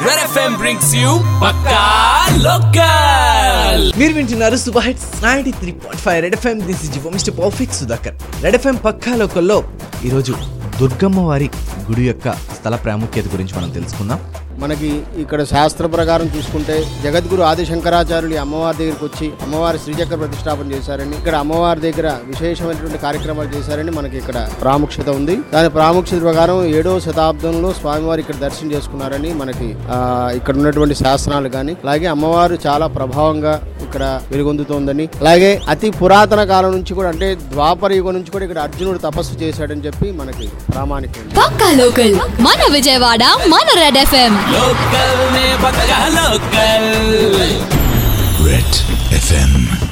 Red FM brings you Pakka Local. మీరు వింటున్నారు super hits ninety three point five red FM this is జివో mister perfect Sudhakar red FM పక్కా లోకల్లో ఈరోజు దుర్గమ్మ వారి గుడి యొక్క స్థల ప్రాముఖ్యత గురించి మనం తెలుసుకుందాం మనకి ఇక్కడ శాస్త్ర ప్రకారం చూసుకుంటే జగద్గురు ఆది శంకరాచార్యులు ఈ అమ్మవారి దగ్గరికి వచ్చి అమ్మవారి శ్రీచక్ర ప్రతిష్టాపన చేశారని ఇక్కడ అమ్మవారి దగ్గర విశేషమైనటువంటి కార్యక్రమాలు చేశారని మనకి ఇక్కడ ప్రాముఖ్యత ఉంది దాని ప్రాముఖ్యత ప్రకారం ఏడవ శతాబ్దంలో స్వామివారి ఇక్కడ దర్శనం చేసుకున్నారని మనకి ఆ, ఇక్కడ ఉన్నటువంటి శాసనాలు కానీ అలాగే అమ్మవారు చాలా ప్రభావంగా ఇక్కడ వెలుగొందుతోందని అలాగే అతి పురాతన కాలం నుంచి కూడా అంటే ద్వాపర యుగం నుంచి కూడా ఇక్కడ అర్జునుడు తపస్సు చేశాడని చెప్పి మనకి ప్రామాణికం ఉంది. పక్కా లోకల్ మన విజయవాడ మన red FM Local ne Pakka Local. Red FM